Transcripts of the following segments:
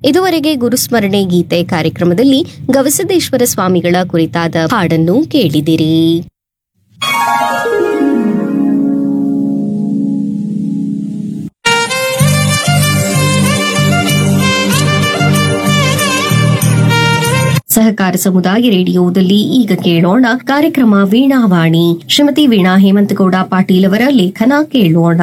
ಇದುವರೆಗೆ ಗುರುಸ್ಮರಣೆ ಗೀತೆ ಕಾರ್ಯಕ್ರಮದಲ್ಲಿ ಗವಿಸಿದ್ದೇಶ್ವರ ಸ್ವಾಮಿಗಳ ಕುರಿತಾದ ಹಾಡನ್ನು ಕೇಳಿದಿರಿ ಸಹಕಾರ ಸಮುದಾಯ ರೇಡಿಯೋದಲ್ಲಿ ಈಗ ಕೇಳೋಣ ಕಾರ್ಯಕ್ರಮ ವೀಣಾವಾಣಿ ಶ್ರೀಮತಿ ವೀಣಾ ಹೇಮಂತಗೌಡ ಪಾಟೀಲ್ ಅವರ ಲೇಖನ ಕೇಳೋಣ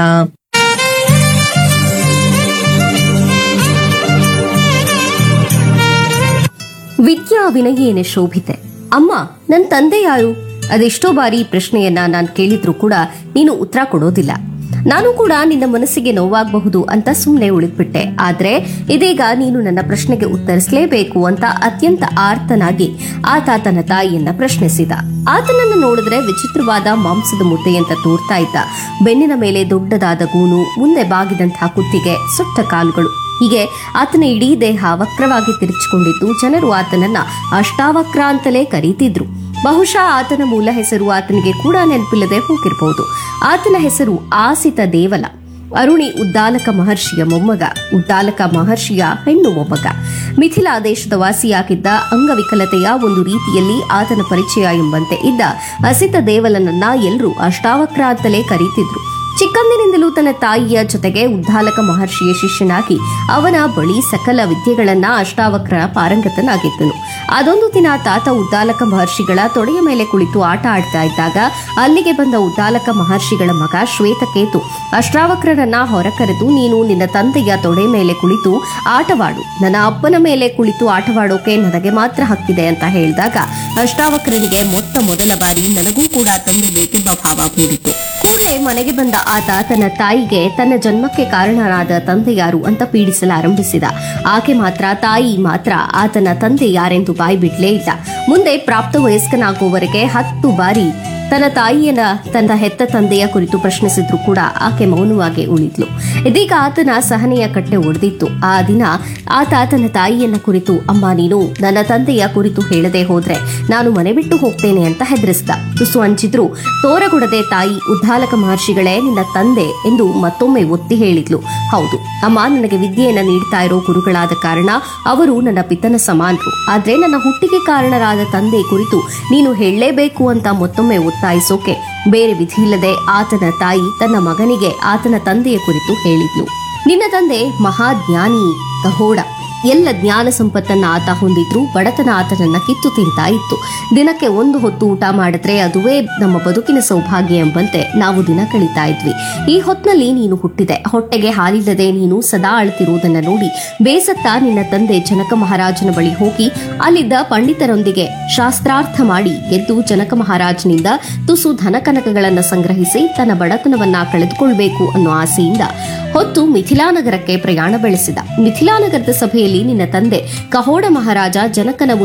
ವಿದ್ಯಾ ವಿನಯೇನೆ ಶೋಭಿತೆ ಅಮ್ಮ ನನ್ ತಂದೆ ಯಾರು ಅದೆಷ್ಟೋ ಬಾರಿ ಈ ಪ್ರಶ್ನೆಯನ್ನ ನಾನು ಕೇಳಿದ್ರು ಕೂಡ ನೀನು ಉತ್ತರ ಕೊಡೋದಿಲ್ಲ ನಾನು ಕೂಡ ನಿನ್ನ ಮನಸ್ಸಿಗೆ ನೋವಾಗಬಹುದು ಅಂತ ಸುಮ್ಮನೆ ಉಳಿದ್ಬಿಟ್ಟೆ ಆದ್ರೆ ಇದೀಗ ನೀನು ನನ್ನ ಪ್ರಶ್ನೆಗೆ ಉತ್ತರಿಸಲೇಬೇಕು ಅಂತ ಅತ್ಯಂತ ಆರ್ತನಾಗಿ ಆತ ತನ್ನ ತಾಯಿಯನ್ನ ಪ್ರಶ್ನಿಸಿದ ಆತನನ್ನ ನೋಡಿದ್ರೆ ವಿಚಿತ್ರವಾದ ಮಾಂಸದ ಮುದ್ದೆಯಂತ ತೋರ್ತಾ ಇದ್ದ ಬೆನ್ನಿನ ಮೇಲೆ ದೊಡ್ಡದಾದ ಗೂನು ಮುಂದೆ ಬಾಗಿದಂತಹ ಕುತ್ತಿಗೆ ಸುಟ್ಟ ಕಾಲುಗಳು ಹೀಗೆ ಆತನ ಇಡೀ ದೇಹ ವಕ್ರವಾಗಿ ತಿರುಚಿಕೊಂಡಿದ್ದು ಜನರು ಆತನನ್ನ ಅಷ್ಟಾವಕ್ರ ಅಂತಲೇ ಕರೀತಿದ್ರು ಬಹುಶಃ ಆತನ ಮೂಲ ಹೆಸರು ಆತನಿಗೆ ಕೂಡ ನೆನಪಿಲ್ಲದೆ ಹೋಗಿರಬಹುದು ಆತನ ಹೆಸರು ಆಸಿತ ದೇವಲ ಅರುಣಿ ಉದ್ದಾಲಕ ಮಹರ್ಷಿಯ ಮೊಮ್ಮಗ ಉದ್ದಾಲಕ ಮಹರ್ಷಿಯ ಹೆಣ್ಣು ಮೊಮ್ಮಗ ಮಿಥಿಲಾ ದೇಶದ ವಾಸಿಯಾಗಿದ್ದ ಅಂಗವಿಕಲತೆಯ ಒಂದು ರೀತಿಯಲ್ಲಿ ಆತನ ಪರಿಚಯ ಎಂಬಂತೆ ಇದ್ದ ಅಸಿತ ದೇವಲನನ್ನ ಎಲ್ಲರೂ ಅಷ್ಟಾವಕ್ರ ಅಂತಲೇ ಕರೀತಿದ್ರು ಚಿಕ್ಕಂದಿನಿಂದಲೂ ತನ್ನ ತಾಯಿಯ ಜೊತೆಗೆ ಉದ್ದಾಲಕ ಮಹರ್ಷಿಯ ಶಿಷ್ಯನಾಗಿ ಅವನ ಬಳಿ ಸಕಲ ವಿದ್ಯೆಗಳನ್ನ ಅಷ್ಟಾವಕ್ರ ಪಾರಂಗತನಾಗಿದ್ದನು ಅದೊಂದು ದಿನ ತಾತ ಉದ್ದಾಲಕ ಮಹರ್ಷಿಗಳ ತೊಡೆಯ ಮೇಲೆ ಕುಳಿತು ಆಟ ಆಡ್ತಾ ಇದ್ದಾಗ ಅಲ್ಲಿಗೆ ಬಂದ ಉದ್ದಾಲಕ ಮಹರ್ಷಿಗಳ ಮಗ ಶ್ವೇತಕೇತು ಅಷ್ಟಾವಕ್ರನನ್ನ ಹೊರಕರೆದು ನೀನು ನಿನ್ನ ತಂದೆಯ ತೊಡೆ ಮೇಲೆ ಕುಳಿತು ಆಟವಾಡು ನನ್ನ ಅಪ್ಪನ ಮೇಲೆ ಕುಳಿತು ಆಟವಾಡೋಕೆ ನನಗೆ ಮಾತ್ರ ಹಕ್ಕಿದೆ ಅಂತ ಹೇಳಿದಾಗ ಅಷ್ಟಾವಕ್ರನಿಗೆ ಮೊತ್ತ ಮೊದಲ ಬಾರಿ ನನಗೂ ಕೂಡ ತಂದೆ ಬೇಕೆಂಬ ಭಾವ ಮೂಡಿತು ಕೂಡಲೇ ಮನೆಗೆ ಬಂದ ಆತ ತನ್ನ ತಾಯಿಗೆ ತನ್ನ ಜನ್ಮಕ್ಕೆ ಕಾರಣನಾದ ತಂದೆ ಯಾರು ಅಂತ ಪೀಡಿಸಲಾರಂಭಿಸಿದ ಆಕೆ ಮಾತ್ರ ತಾಯಿ ಮಾತ್ರ ಆತನ ತಂದೆ ಯಾರೆಂದು ಬಾಯಿ ಬಿಡ್ಲೇ ಇಲ್ಲ ಮುಂದೆ ಪ್ರಾಪ್ತ ವಯಸ್ಕನಾಗುವವರೆಗೆ ಹತ್ತು ಬಾರಿ ತನ್ನ ತಾಯಿಯನ್ನ ತನ್ನ ಹೆತ್ತ ತಂದೆಯ ಕುರಿತು ಪ್ರಶ್ನಿಸಿದ್ರು ಕೂಡ ಆಕೆ ಮೌನವಾಗಿ ಉಳಿದ್ಲು ಇದೀಗ ಆತನ ಸಹನೆಯ ಕಟ್ಟೆ ಒಡೆದಿತ್ತು ಆ ದಿನ ಆತ ತನ್ನ ತಾಯಿಯನ್ನ ಕುರಿತು ಅಮ್ಮ ನೀನು ನನ್ನ ತಂದೆಯ ಕುರಿತು ಹೇಳದೆ ಹೋದ್ರೆ ನಾನು ಮನೆ ಬಿಟ್ಟು ಹೋಗ್ತೇನೆ ಅಂತ ಹೆದರಿಸಿದ ತುಸು ಅಂಚಿದ್ರು ತೋರಗೊಡದೆ ತಾಯಿ ಉದ್ದಾಲಕ ಮಹರ್ಷಿಗಳೇ ನಿನ್ನ ತಂದೆ ಎಂದು ಮತ್ತೊಮ್ಮೆ ಒತ್ತಿ ಹೇಳಿದ್ಲು ಹೌದು ಅಮ್ಮ ನನಗೆ ವಿದ್ಯೆಯನ್ನ ನೀಡ್ತಾ ಇರೋ ಗುರುಗಳಾದ ಕಾರಣ ಅವರು ನನ್ನ ಪಿತನ ಸಮಾನರು ಆದ್ರೆ ನನ್ನ ಹುಟ್ಟಿಗೆ ಕಾರಣರಾದ ತಂದೆ ಕುರಿತು ನೀನು ಹೇಳಲೇಬೇಕು ಅಂತ ಮತ್ತೊಮ್ಮೆ ಒತ್ತಾಯಿಸೋಕೆ ಬೇರೆ ವಿಧಿಯಿಲ್ಲದೆ ಆತನ ತಾಯಿ ತನ್ನ ಮಗನಿಗೆ ಆತನ ತಂದೆಯ ಕುರಿತು ಹೇಳಿದ್ಲು ನಿನ್ನ ತಂದೆ ಮಹಾಜ್ಞಾನಿ ಕಹೋಡ ಎಲ್ಲ ಜ್ಞಾನ ಸಂಪತ್ತನ್ನ ಆತ ಹೊಂದಿದ್ರು ಬಡತನ ಆತನನ್ನ ಕಿತ್ತು ತಿಂತಾ ಇತ್ತು ದಿನಕ್ಕೆ ಒಂದು ಹೊತ್ತು ಊಟ ಮಾಡಿದ್ರೆ ಅದುವೇ ನಮ್ಮ ಬದುಕಿನ ಸೌಭಾಗ್ಯ ಎಂಬಂತೆ ನಾವು ದಿನ ಕಳೀತಾ ಇದ್ವಿ ಈ ಹೊತ್ನಲ್ಲಿ ನೀನು ಹುಟ್ಟಿದೆ ಹೊಟ್ಟೆಗೆ ಹಾಲಿಲ್ಲದೆ ನೀನು ಸದಾ ಅಳ್ತಿರುವುದನ್ನ ನೋಡಿ ಬೇಸತ್ತ ನಿನ್ನ ತಂದೆ ಜನಕ ಮಹಾರಾಜನ ಬಳಿ ಹೋಗಿ ಅಲ್ಲಿದ್ದ ಪಂಡಿತರೊಂದಿಗೆ ಶಾಸ್ತ್ರಾರ್ಥ ಮಾಡಿ ಗೆದ್ದು ಜನಕ ಮಹಾರಾಜನಿಂದ ತುಸು ಧನಕನಕಗಳನ್ನ ಸಂಗ್ರಹಿಸಿ ತನ್ನ ಬಡತನವನ್ನ ಕಳೆದುಕೊಳ್ಬೇಕು ಅನ್ನೋ ಆಸೆಯಿಂದ ಹೊತ್ತು ಮಿಥಿಲಾ ನಗರಕ್ಕೆ ಪ್ರಯಾಣ ಬೆಳೆಸಿದ ಮಿಥಿಲಾ ನಗರದ ಸಭೆಯಲ್ಲಿ ನಿನ್ನ ತಂದೆ ಕಹೋಡ ಮಹಾರಾಜ ಜನಕನ